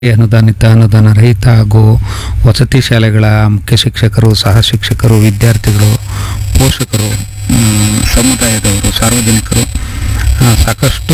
ಅನುದಾನಿತ ಅನುದಾನ ರಹಿತ ಹಾಗೂ ವಸತಿ ಶಾಲೆಗಳ ಮುಖ್ಯ ಶಿಕ್ಷಕರು ಸಹ ಶಿಕ್ಷಕರು ವಿದ್ಯಾರ್ಥಿಗಳು ಪೋಷಕರು ಮ್, ಸಮುದಾಯದವರು ಸಾರ್ವಜನಿಕರು ಆ, ಸಾಕಷ್ಟು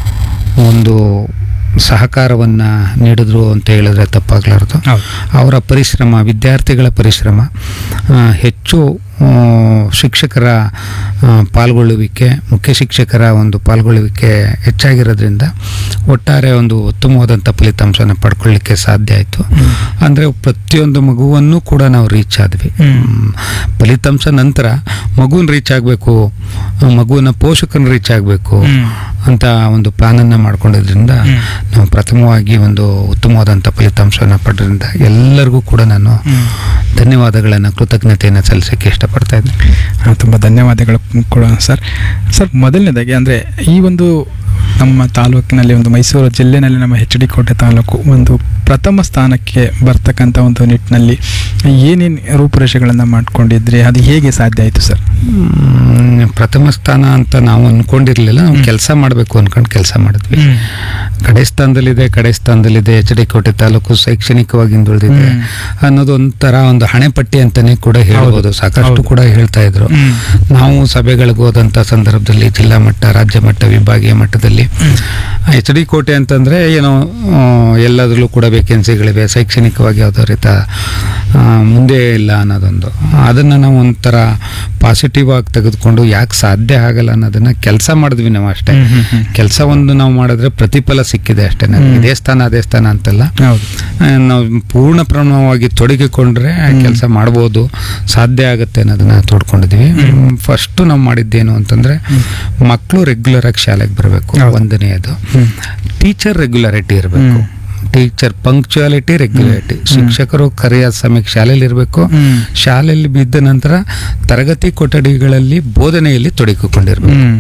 ಒಂದು ಸಹಕಾರವನ್ನು ನೀಡಿದ್ರು ಅಂತ ಹೇಳಿದ್ರೆ ತಪ್ಪಾಗಲಾರ್ದು ಹೌದು ಅವರ ಪರಿಶ್ರಮ ವಿದ್ಯಾರ್ಥಿಗಳ ಪರಿಶ್ರಮ ಆ, ಹೆಚ್ಚು ಆ, ಶಿಕ್ಷಕರ ಆ, ಪಾಲ್ಗೊಳ್ಳುವಿಕೆ ಮುಖ್ಯ ಶಿಕ್ಷಕರ ಒಂದು ಪಾಲ್ಗೊಳ್ಳುವಿಕೆ ಹೆಚ್ಚಾಗಿರೋದ್ರಿಂದ ಒಟ್ಟಾರೆ ಒಂದು ಉತ್ತಮವಾದಂಥ ಫಲಿತಾಂಶನ ಪಡ್ಕೊಳ್ಳಿಕ್ಕೆ ಸಾಧ್ಯ ಆಯಿತು ಅಂದರೆ ಪ್ರತಿಯೊಂದು ಮಗುವನ್ನು ಕೂಡ ನಾವು ರೀಚ್ ಆದ್ವಿ ಹ್ಮ್. ಫಲಿತಾಂಶ ನಂತರ ಮಗುನ ರೀಚ್ ಆಗಬೇಕು ಮಗುವಿನ ಪೋಷಕನ ರೀಚ್ ಆಗಬೇಕು ಹ್ಮ್. ಅಂತ ಒಂದು ಪ್ಲಾನನ್ನು ಮಾಡ್ಕೊಂಡಿದ್ರಿಂದ ಹ್ಮ್. ನಾವು ಪ್ರಥಮವಾಗಿ ಒಂದು ಉತ್ತಮವಾದಂಥ ಫಲಿತಾಂಶವನ್ನು ಪಡೆದ್ರಿಂದ ಎಲ್ಲರಿಗೂ ಕೂಡ ನಾನು ಧನ್ಯವಾದಗಳನ್ನು ಕೃತಜ್ಞತೆಯನ್ನು ಸಲ್ಲಿಸೋಕ್ಕೆ ಇಷ್ಟಪಡ್ತಾ ಇದ್ದೀನಿ ಆ, ತುಂಬ ಧನ್ಯವಾದಗಳು ಕೂಡ ಸರ್ ಸರ್ ಮೊದಲನೇದಾಗಿ ಅಂದರೆ ಈ ಒಂದು ನಮ್ಮ ತಾಲೂಕಿನಲ್ಲಿ ಒಂದು ಮೈಸೂರು ಜಿಲ್ಲೆನಲ್ಲಿ ನಮ್ಮ ಎಚ್ ಡಿ ಕೋಟೆ ತಾಲೂಕು ಒಂದು ಪ್ರಥಮ ಸ್ಥಾನಕ್ಕೆ ಬರ್ತಕ್ಕಂಥ ಒಂದು ನಿಟ್ಟಿನಲ್ಲಿ ಏನೇನು ರೂಪುರೇಷೆಗಳನ್ನು ಮಾಡ್ಕೊಂಡಿದ್ರಿ ಅದು ಹೇಗೆ ಸಾಧ್ಯ ಆಯಿತು ಸರ್ ಮ್, ಪ್ರಥಮ ಸ್ಥಾನ ಅಂತ ನಾವು ಅಂದ್ಕೊಂಡಿರಲಿಲ್ಲ ನಾವು ಕೆಲಸ ಮಾಡಬೇಕು ಅಂದ್ಕೊಂಡು ಕೆಲಸ ಮಾಡಿದ್ವಿ ಕಡೆ ಸ್ಥಾನದಲ್ಲಿದೆ ಕಡೆ ಸ್ಥಾನದಲ್ಲಿದೆ ಎಚ್ ಡಿ ಕೋಟೆ ತಾಲೂಕು ಶೈಕ್ಷಣಿಕವಾಗಿ ಹಿಂದುಳಿದಿದೆ ಹ್ಮ್. ಅನ್ನೋದು ಒಂಥರ ಒಂದು ಹಣೆಪಟ್ಟಿ ಅಂತಾನೆ ಕೂಡ ಹೇಳ್ಬೋದು ಸಾಕಷ್ಟು ಹೌದು. ಕೂಡ ಹೇಳ್ತಾ ಇದ್ರು ನಾವು ಸಭೆಗಳಿಗೆ ಹೋದಂಥ ಸಂದರ್ಭದಲ್ಲಿ ಜಿಲ್ಲಾ ಮಟ್ಟ ರಾಜ್ಯ ಮಟ್ಟ ವಿಭಾಗೀಯ ಮಟ್ಟದಲ್ಲಿ ಎಚ್ ಡಿ ಕೋಟೆ ಅಂತಂದರೆ ಏನೋ ಆ, ಎಲ್ಲದರಲ್ಲೂ ಕೂಡ ವೇಕೆನ್ಸಿಗಳಿವೆ ಶೈಕ್ಷಣಿಕವಾಗಿ ಯಾವುದೋ ರೀತ ಆ, ಮುಂದೆ ಇಲ್ಲ ಅನ್ನೋದೊಂದು ಅದನ್ನು ನಾವು ಒಂಥರ ಪಾಸಿಟಿವ್ ಆಗಿ ತೆಗೆದುಕೊಂಡು ಯಾಕೆ ಸಾಧ್ಯ ಆಗಲ್ಲ ಅನ್ನೋದನ್ನು ಕೆಲಸ ಮಾಡಿದ್ವಿ ನಾವು ಅಷ್ಟೇ ಹ್ಮ್, ಹ್ಮ್, ಹ್ಮ್. ಕೆಲಸ ಒಂದು ನಾವು ಮಾಡಿದ್ರೆ ಪ್ರತಿಫಲ ಸಿಕ್ಕಿದೆ ಅಷ್ಟೇ ಹ್ಮ್. ಇದೇ ಸ್ಥಾನ ಅದೇ ಸ್ಥಾನ ಅಂತಲ್ಲ ಹೌದು ಆ, ನಾವು ಪೂರ್ಣ ಪ್ರಮಾಣವಾಗಿ ತೊಡಗಿಕೊಂಡ್ರೆ ಕೆಲಸ ಮಾಡ್ಬೋದು ಸಾಧ್ಯ ಆಗುತ್ತೆ ಅನ್ನೋದನ್ನ ತೋಡ್ಕೊಂಡಿದ್ವಿ ಫಸ್ಟ್ ನಾವು ಮಾಡಿದ್ದೇನು ಅಂತಂದ್ರೆ ಮಕ್ಕಳು ರೆಗ್ಯುಲರ್ ಆಗಿ ಶಾಲೆಗೆ ಬರಬೇಕು ಹೌದು. ಒಂದನೆಯದು ಹ್ಮ್. ಟೀಚರ್ ರೆಗ್ಯುಲಾರಿಟಿ ಇರಬೇಕು ಹ್ಮ್. ಟೀಚರ್ ಪಂಕ್ಚುಯಾಲಿಟಿ ರೆಗ್ಯುಲಾರಿಟಿ ಶಿಕ್ಷಕರು ಕರೆಯಾದ ಸಮಯಕ್ಕೆ ಶಾಲೆಯಲ್ಲಿ ಇರಬೇಕು ಹ್ಮ್. ಶಾಲೆಯಲ್ಲಿ ಬಿದ್ದ ನಂತರ ತರಗತಿ ಕೊಠಡಿಗಳಲ್ಲಿ ಬೋಧನೆಯಲ್ಲಿ ತೊಡಗಿಕೊಂಡಿರ್ಬೇಕು ಹ್ಮ್.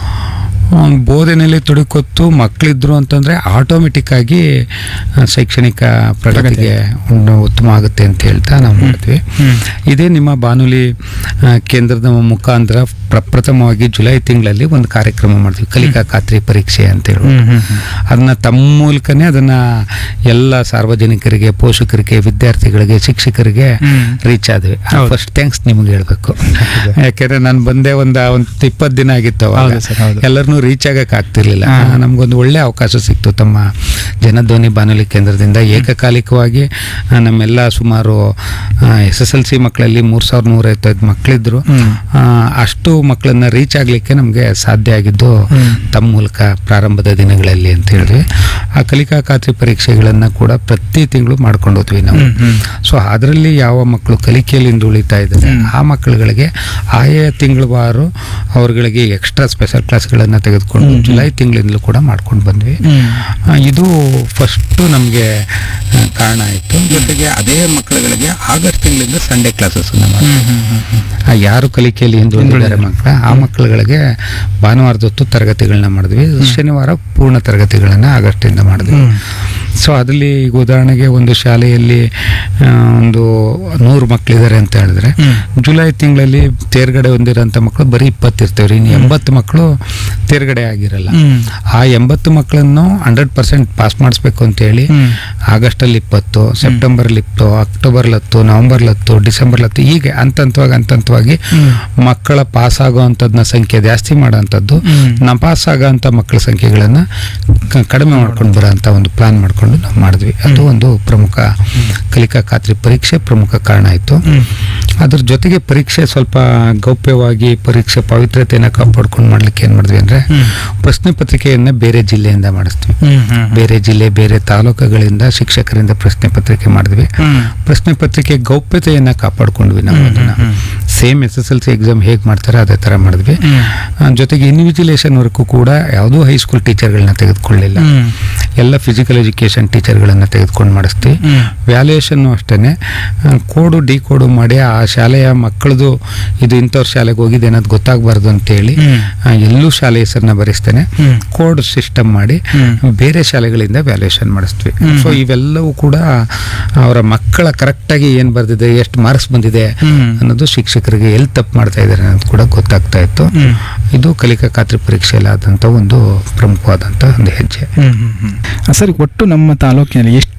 ಅವ್ನ್ ಬೋಧನೆಯಲ್ಲಿ ತೊಡಕೊತ್ತು ಮಕ್ಕಳಿದ್ರು ಅಂತಂದ್ರೆ ಆಟೋಮೆಟಿಕ್ ಆಗಿ ಆ, ಶೈಕ್ಷಣಿಕ ಪ್ರಗತಿಗೆ ಒಂದು ಉತ್ತಮ ಆಗುತ್ತೆ ಅಂತ ಹೇಳ್ತಾ ನಾವು ಮಾಡಿದ್ವಿ ಹ್ಮ್. ಇದೇ ನಿಮ್ಮ ಬಾನುಲಿ ಆ, ಕೇಂದ್ರದ ಮುಖಾಂತರ ಪ್ರಪ್ರಥಮವಾಗಿ ಜುಲೈ ತಿಂಗಳಲ್ಲಿ ಒಂದು ಕಾರ್ಯಕ್ರಮ ಮಾಡಿದ್ವಿ ಕಲಿಕಾ ಖಾತ್ರಿ ಪರೀಕ್ಷೆ ಅಂತ ಹೇಳಿ ಹ್ಮ್, ಹ್ಮ್, ಹ್ಮ್. ಅದನ್ನ ತಮ್ಮ ಮೂಲಕನೇ ಅದನ್ನ ಎಲ್ಲ ಸಾರ್ವಜನಿಕರಿಗೆ ಪೋಷಕರಿಗೆ ವಿದ್ಯಾರ್ಥಿಗಳಿಗೆ ಶಿಕ್ಷಕರಿಗೆ ಹ್ಮ್. ರೀಚ್ ಆದ್ವಿ ಹೌದು. ಫಸ್ಟ್ ಥ್ಯಾಂಕ್ಸ್ ನಿಮಗೆ ಹೇಳ್ಬೇಕು ಯಾಕೆಂದ್ರೆ ನಾನು ಬಂದೆ ಒಂದು ಒಂದು ಇಪ್ಪತ್ತು ದಿನ ಆಗಿತ್ತು ಅವಾಗ ಹೌದು ಸರ್, ಹೌದು. ಎಲ್ಲರನ್ನೂ ರೀಚ್ ಆಗಕ್ಕೆ ಆಗ್ತಿರ್ಲಿಲ್ಲ ಹಾ. ನಮಗೊಂದು ಒಳ್ಳೆ ಅವಕಾಶ ಸಿಕ್ತು ತಮ್ಮ ಜನಧ್ವನಿ ಬಾನುಲಿ ಕೇಂದ್ರದಿಂದ ಏಕಕಾಲಿಕವಾಗಿ ಆ, ನಮ್ಮೆಲ್ಲ ಸುಮಾರು ಎಸ್ ಎಸ್ ಎಲ್ ಸಿ ಮಕ್ಕಳಲ್ಲಿ ಮೂರು ಸಾವಿರದ ನೂರೈವತ್ತೈದು ಮಕ್ಕಳಿದ್ರು ಹ್ಮ್. ಆ, ಅಷ್ಟು ಮಕ್ಕಳನ್ನ ರೀಚ್ ಆಗಲಿಕ್ಕೆ ನಮಗೆ ಸಾಧ್ಯ ಆಗಿದ್ದು ಹ್ಮ್. ತಮ್ಮ ಮೂಲಕ ಪ್ರಾರಂಭದ ದಿನಗಳಲ್ಲಿ ಅಂತ ಹೇಳಿದ್ವಿ ಆ ಕಲಿಕಾ ಖಾತ್ರಿ ಪರೀಕ್ಷೆಗಳನ್ನು ಕೂಡ ಪ್ರತಿ ತಿಂಗಳು ಮಾಡ್ಕೊಂಡು ಹೋದ್ವಿ ನಾವು ಹ್ಮ್, ಹ್ಮ್. ಸೊ ಅದರಲ್ಲಿ ಯಾವ ಮಕ್ಕಳು ಕಲಿಕೆಯಲ್ಲಿ ಉಳಿತಾ ಇದ್ದಾರೆ ಹ್ಮ್. ಆ ಮಕ್ಕಳುಗಳಿಗೆ ಆಯಾ ತಿಂಗಳವಾರು ಅವರುಗಳಿಗೆ ಎಕ್ಸ್ಟ್ರಾ ಸ್ಪೆಷಲ್ ಕ್ಲಾಸ್ಗಳನ್ನು ತೆಗೆದುಕೊಂಡು ಹ್ಮ್. ಜುಲೈ ತಿಂಗಳಿಂದಲೂ ಕೂಡ ಮಾಡ್ಕೊಂಡು ಬಂದ್ವಿ ಹ್ಮ್. ಆ, ಇದು ಫಸ್ಟು ನಮಗೆ ಕಾರಣ ಆಯಿತು ಜೊತೆಗೆ ಅದೇ ಮಕ್ಕಳುಗಳಿಗೆ ಆಗಸ್ಟ್ ತಿಂಗಳಿಂದ ಸಂಡೇ ಕ್ಲಾಸಸ್ಸನ್ನು ಮಾಡಿ ಹ್ಮ್, ಹ್ಮ್, ಹ್ಮ್, ಹ್ಮ್. ಆ ಯಾರು ಕಲಿಕೆಯಲ್ಲಿ ಹಿಂದುಳಿದಿದ್ದಾರೆ ಮಕ್ಕಳ ಆ ಮಕ್ಕಳುಗಳಿಗೆ ಭಾನುವಾರದ ಹೊತ್ತು ತರಗತಿಗಳನ್ನ ಮಾಡಿದ್ವಿ ಶನಿವಾರ ಪೂರ್ಣ ತರಗತಿಗಳನ್ನ ಆಗಸ್ಟಿಂದ ಮಾಡಿದ್ವಿ ಹ್ಮ್. ಸೊ ಅದರಲ್ಲಿ ಈಗ ಉದಾಹರಣೆಗೆ ಒಂದು ಶಾಲೆಯಲ್ಲಿ ಆ, ಒಂದು ನೂರು ಮಕ್ಕಳಿದ್ದಾರೆ ಅಂತ ಹೇಳಿದ್ರೆ ಹ್ಮ್. ಜುಲೈ ತಿಂಗಳಲ್ಲಿ ತೇರ್ಗಡೆ ಹೊಂದಿರೋಂಥ ಮಕ್ಕಳು ಬರೀ ಇಪ್ಪತ್ತು ಇರ್ತೇವ್ರಿ ಇನ್ನು ಎಂಬತ್ತು ಮಕ್ಕಳು ತೇರ್ಗಡೆ ಆಗಿರಲ್ಲ ಹ್ಮ್. ಆ ಎಂಬತ್ತು ಮಕ್ಕಳನ್ನು ಹಂಡ್ರೆಡ್ ಪರ್ಸೆಂಟ್ ಪಾಸ್ ಮಾಡಿಸ್ಬೇಕು ಅಂತೇಳಿ ಹ್ಮ್. ಆಗಸ್ಟಲ್ಲಿ ಇಪ್ಪತ್ತು ಸೆಪ್ಟೆಂಬರ್ಲಿ ಇಪ್ಪತ್ತು ಅಕ್ಟೋಬರ್ಲಿ ಹತ್ತು ನವಂಬರ್ಲಿ ಹತ್ತು ಡಿಸೆಂಬರ್ಲಿ ಹತ್ತು ಹೀಗೆ ಹಂತ ಹಂತವಾಗಿ ಹಂತ ಹಂತವಾಗಿ ಹ್ಮ್. ಮಕ್ಕಳ ಪಾಸ್ ಆಗೋವಂಥದ್ದನ್ನ ಸಂಖ್ಯೆ ಜಾಸ್ತಿ ಮಾಡೋವಂಥದ್ದು ಹ್ಮ್. ನಪಾಸ್ ಆಗೋಂಥ ಮಕ್ಕಳ ಸಂಖ್ಯೆಗಳನ್ನು ಕಡಿಮೆ ಮಾಡ್ಕೊಂಡು ಬರೋಂಥ ಒಂದು ಪ್ಲಾನ್ ಮಾಡ್ಕೊಂಡು ನಾವು ಮಾಡಿದ್ವಿ ಅದು ಒಂದು ಪ್ರಮುಖ ಕಲಿಕಾ ಖಾತ್ರಿ ಪರೀಕ್ಷೆ ಪ್ರಮುಖ ಕಾರಣ ಆಯಿತು ಹ್ಮ್. ಅದ್ರ ಜೊತೆಗೆ ಪರೀಕ್ಷೆ ಸ್ವಲ್ಪ ಗೌಪ್ಯವಾಗಿ ಪರೀಕ್ಷೆ ಪವಿತ್ರತೆಯನ್ನು ಕಾಪಾಡ್ಕೊಂಡು ಮಾಡ್ಲಿಕ್ಕೆ ಏನು ಮಾಡಿದ್ವಿ ಅಂದರೆ ಹ್ಮ್. ಪ್ರಶ್ನೆ ಪತ್ರಿಕೆಯನ್ನು ಬೇರೆ ಜಿಲ್ಲೆಯಿಂದ ಮಾಡಿಸ್ತೀವಿ ಹ್ಮ್, ಹ್ಮ್. ಬೇರೆ ಜಿಲ್ಲೆ ಬೇರೆ ತಾಲೂಕುಗಳಿಂದ ಶಿಕ್ಷಕರಿಂದ ಪ್ರಶ್ನೆ ಪತ್ರಿಕೆ ಮಾಡಿದ್ವಿ ಹ್ಮ್. ಪ್ರಶ್ನೆ ಪತ್ರಿಕೆ ಗೌಪ್ಯತೆಯನ್ನ ಕಾಪಾಡ್ಕೊಂಡ್ವಿ ನಾವು ಹ್ಮ್, ಅದನ್ನ ಹ್ಮ್, same S S L C exam ಹೇಗೆ ಮಾಡ್ತಾರೆ ಅದೇ ಥರ ಮಾಡಿದ್ವಿ ಹ್ಮ್. ಆ, ಜೊತೆಗೆ ಇನ್ವಿಜಿಲೇಷನ್ ವರ್ಕು ಕೂಡ ಯಾವುದೂ ಹೈಸ್ಕೂಲ್ ಟೀಚರ್ಗಳನ್ನ ತೆಗೆದುಕೊಳ್ಳಿಲ್ಲ ಹ್ಮ್. ಎಲ್ಲ ಫಿಸಿಕಲ್ ಎಜುಕೇಷನ್ ಟೀಚರ್ಗಳನ್ನ ತೆಗೆದುಕೊಂಡು ಮಾಡಿಸ್ತೀವಿ ಹ್ಮ್. ವ್ಯಾಲ್ಯೂಯೇಷನ್ನು ಅಷ್ಟೇ ಕೋಡು ಡಿ ಕೋಡು ಮಾಡಿ ಆ ಶಾಲೆಯ ಮಕ್ಕಳದು ಇದು ಇಂಥವ್ರ ಶಾಲೆಗೆ ಹೋಗಿದೆ ಅನ್ನೋದು ಗೊತ್ತಾಗಬಾರ್ದು ಅಂತೇಳಿ ಹ್ಮ್. ಆ, ಎಲ್ಲೂ ಶಾಲೆ ಹೆಸರನ್ನ ಬರೆಸ್ತೇನೆ ಹ್ಮ್. ಕೋಡ್ ಸಿಸ್ಟಮ್ ಮಾಡಿ ಹ್ಮ್. ಬೇರೆ ಶಾಲೆಗಳಿಂದ ವ್ಯಾಲ್ಯೂಯೇಷನ್ ಮಾಡಿಸ್ತೀವಿ ಹ್ಮ್. ಸೊ ಇವೆಲ್ಲವೂ ಕೂಡ ಅವರ ಮಕ್ಕಳ ಕರೆಕ್ಟಾಗಿ ಏನು ಬರೆದಿದೆ ಎಷ್ಟು ಮಾರ್ಕ್ಸ್ ಬಂದಿದೆ ಹ್ಮ್. ಅನ್ನೋದು ಶಿಕ್ಷಕರಿಗೆ ಎಲ್ಲಿ ತಪ್ಪು ಮಾಡ್ತಾ ಇದ್ದಾರೆ ಅನ್ನೋದು ಕೂಡ ಗೊತ್ತಾಗ್ತಾ ಇತ್ತು ಹ್ಮ್. ಇದು ಕಲಿಕಾ ಖಾತ್ರಿ ಪರೀಕ್ಷೆಯಲ್ಲಿ ಆದಂಥ ಒಂದು ಪ್ರಮುಖವಾದಂಥ ಒಂದು ಹೆಜ್ಜೆ ಹ್ಮ್, ಹ್ಮ್, ಹ್ಮ್. ಸರ್ ಒಟ್ಟು ನಮ್ಮ ತಾಲೂಕಿನಲ್ಲಿ ಎಷ್ಟು